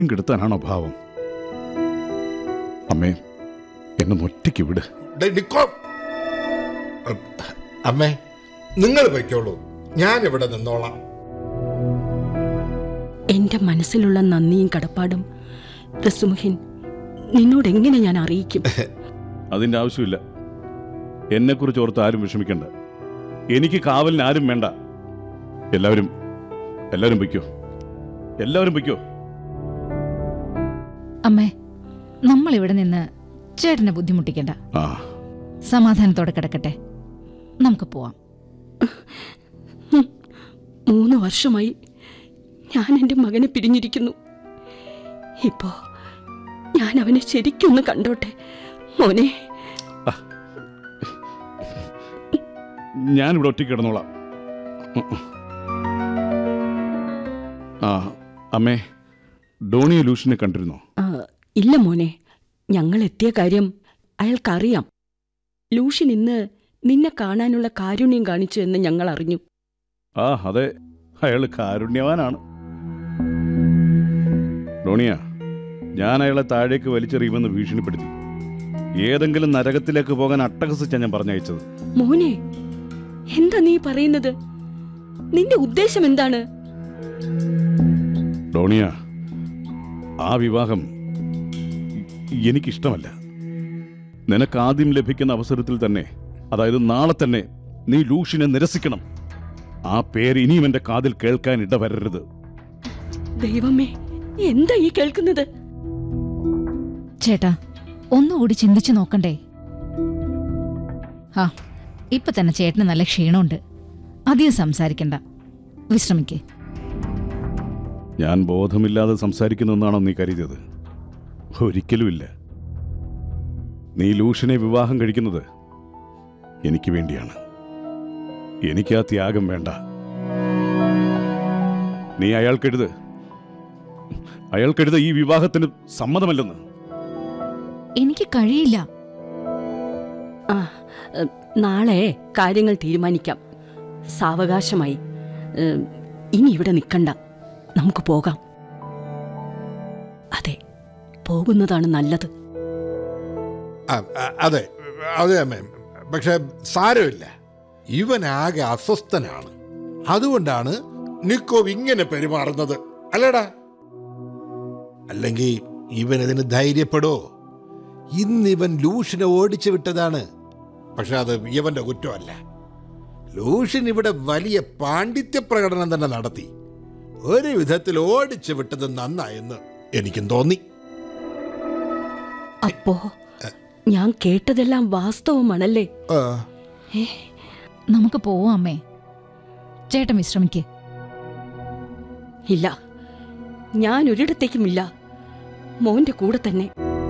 കെടുത്താനാണോ ഭാവം അമ്മേ എന്നെ ഒറ്റയ്ക്ക് വിട് ഡേ, നിക്കോ. അമ്മേ നിങ്ങൾ വയ്ക്കോളൂ ഞാൻ ഇവിടെ നിന്നോളാം എന്റെ മനസ്സിലുള്ള നന്ദിയും കടപ്പാടും റസുമുഹിൻ നിന്നോട് എങ്ങനെ ഞാൻ അറിയിക്കും അതിന്റെ ആവശ്യമില്ല എന്നെക്കുറിച്ച് ഓർത്ത് ആരും വിഷമിക്കണ്ട എനിക്ക് കാവലിന് ആരും വേണ്ട എല്ലാവരും എല്ലാവരും പൊയ്ക്കോ എല്ലാവരും പൊയ്ക്കോ അമ്മേ നമ്മൾ ഇവിടെ നിന്ന് ചേട്ടനെ ബുദ്ധിമുട്ടിക്കണ്ട ആ സമാധാനത്തോടെ കിടക്കട്ടെ നമുക്ക് പോവാം മൂന്ന് വർഷമായി ഞാൻ എൻ്റെ മകനെ പിരിഞ്ഞിരിക്കുന്നു ഇപ്പോ ഞാൻ അവനെ ശരിക്കൊന്ന് കണ്ടോട്ടെ മോനെ ഞാനിവിടെ ഒറ്റയ്ക്ക് കിടന്നോളാം ആ അമ്മേ ഡോണി ലൂഷിനെ കണ്ടിരുന്നോ ആ, ഇല്ല മോനെ ഞങ്ങൾ എത്തിയ കാര്യം അയാൾക്കറിയാം ലൂഷ്യൻ ഇന്ന് നിന്നെ കാണാനുള്ള കാരുണ്യം കാണിച്ചു എന്ന് ഞങ്ങൾ അറിഞ്ഞു ആ അതെ അയാൾ കാരുണ്യവാനാണ് ഡോണിയ ഞാൻ അയാളെ താഴേക്ക് വലിച്ചെറിയുമെന്ന് ഭീഷണിപ്പെടുത്തി ഏതെങ്കിലും നരകത്തിലേക്ക് പോകാൻ അട്ടഹസിച്ചാ ഞാൻ പറഞ്ഞയച്ചത് മോനെ എന്താ നീ പറയുന്നത് നിന്റെ ഉദ്ദേശം എന്താണ് ഡോണിയ ആ വിവാഹം എനിക്കിഷ്ടമല്ല നിനക്ക് ആദ്യം ലഭിക്കുന്ന അവസരത്തിൽ തന്നെ അതായത് നാളെ തന്നെ നീ ലൂഷിനെ നിരസിക്കണം ആ പേര് ഇനിയും എന്റെ കാതിൽ കേൾക്കാൻ ഇടവരരുത് ദൈവമേ എന്താ ഈ കേൾക്കുന്നത് ചേട്ടാ ഒന്നുകൂടി ചിന്തിച്ചു നോക്കണ്ടേ ആ ഇപ്പൊ തന്നെ ചേട്ടന് നല്ല ക്ഷീണമുണ്ട് അധികം സംസാരിക്കണ്ട വിശ്രമിക്കേ ഞാൻ ബോധമില്ലാതെ സംസാരിക്കുന്നെന്നാണോ നീ കരുതിയത് ഒരിക്കലുമില്ല നീ ലൂഷിനെ വിവാഹം കഴിക്കുന്നത് എനിക്ക് വേണ്ടിയാണ് എനിക്ക് ആ ത്യാഗം വേണ്ട നീ അയാൾക്കെഴുത് അയാൾക്കെഴുത് ഈ വിവാഹത്തിന് സമ്മതമല്ലെന്ന് എനിക്ക് കഴിയില്ല ആ ഏ, നാളെ കാര്യങ്ങൾ തീരുമാനിക്കാം സാവകാശമായി ഏ, ഇനി ഇവിടെ നിൽക്കണ്ട നമുക്ക് പോകാം അതെ പോകുന്നതാണ് നല്ലത് ആ, ആ, അതെ അതെ അമ്മേ പക്ഷെ സാരമില്ല ഇവൻ ആകെ അസ്വസ്ഥനാണ് അതുകൊണ്ടാണ് നിക്കോവ് ഇങ്ങനെ പെരുമാറുന്നത് അല്ലടാ അല്ലെങ്കിൽ ഇവൻ ഇതിന് ധൈര്യപ്പെടോ ഇന്നിവൻ ലൂഷിനെ ഓടിച്ചു വിട്ടതാണ് പക്ഷെ അത് ഇവന്റെ കുറ്റമല്ല ലൂഷൻ ഇവിടെ വലിയ പാണ്ഡിത്യ പ്രകടനം തന്നെ നടത്തി ഒരു വിധത്തിൽ ഓടിച്ചു വിട്ടത് നന്നായെന്ന് എനിക്കും തോന്നി അപ്പോ ഞാൻ കേട്ടതെല്ലാം വാസ്തവമാണല്ലേ ആ, നമുക്ക് പോവാം അമ്മേ ചേട്ടൻ വിശ്രമിക്കേ ഇല്ല ഞാൻ ഒരിടത്തേക്കുമില്ല മോന്റെ കൂടെ തന്നെ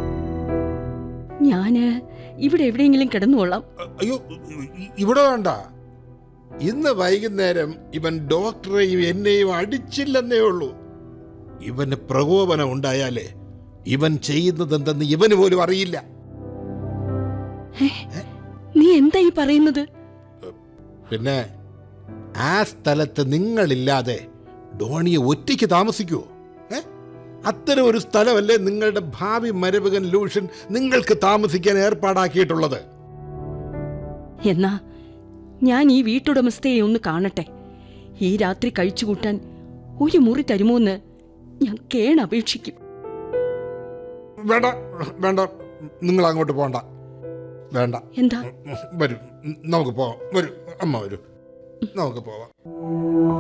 ഞാന് ഇവിടെ എവിടെയെങ്കിലും കിടന്നുകൊള്ളാം അയ്യോ ഇ- ഇവിടെ വേണ്ട ഇന്ന് വൈകുന്നേരം ഇവൻ ഡോക്ടറെയും എന്നെയും അടിച്ചില്ലെന്നേ ഉള്ളൂ ഇവന് പ്രകോപനം ഉണ്ടായാലേ ഇവൻ ചെയ്യുന്നത് എന്തെന്ന് ഇവന് പോലും അറിയില്ല നീ എന്താ ഈ പറയുന്നത് പിന്നെ ആ സ്ഥലത്ത് നിങ്ങളില്ലാതെ ധോണിയെ ഒറ്റയ്ക്ക് താമസിക്കുവോ ഏ അത്തരം ഒരു സ്ഥലമല്ലേ നിങ്ങളുടെ ഭാവി മരവകൻ ലൂഷൻ നിങ്ങൾക്ക് താമസിക്കാൻ ഏർപ്പാടാക്കിയിട്ടുള്ളത് എന്നാ ഞാൻ ഈ വീട്ടുടമസ്ഥയെ ഒന്ന് കാണട്ടെ ഈ രാത്രി കഴിച്ചുകൂട്ടാൻ ഒരു മുറി തരുമോന്ന് ഞാൻ കേണപേക്ഷിക്കും വേണ്ട വേണ്ട നിങ്ങൾ അങ്ങോട്ട് പോണ്ട വേണ്ട എന്താ വരൂ നമുക്ക് പോവാം വരൂ അമ്മ വരൂ നമുക്ക് പോവാം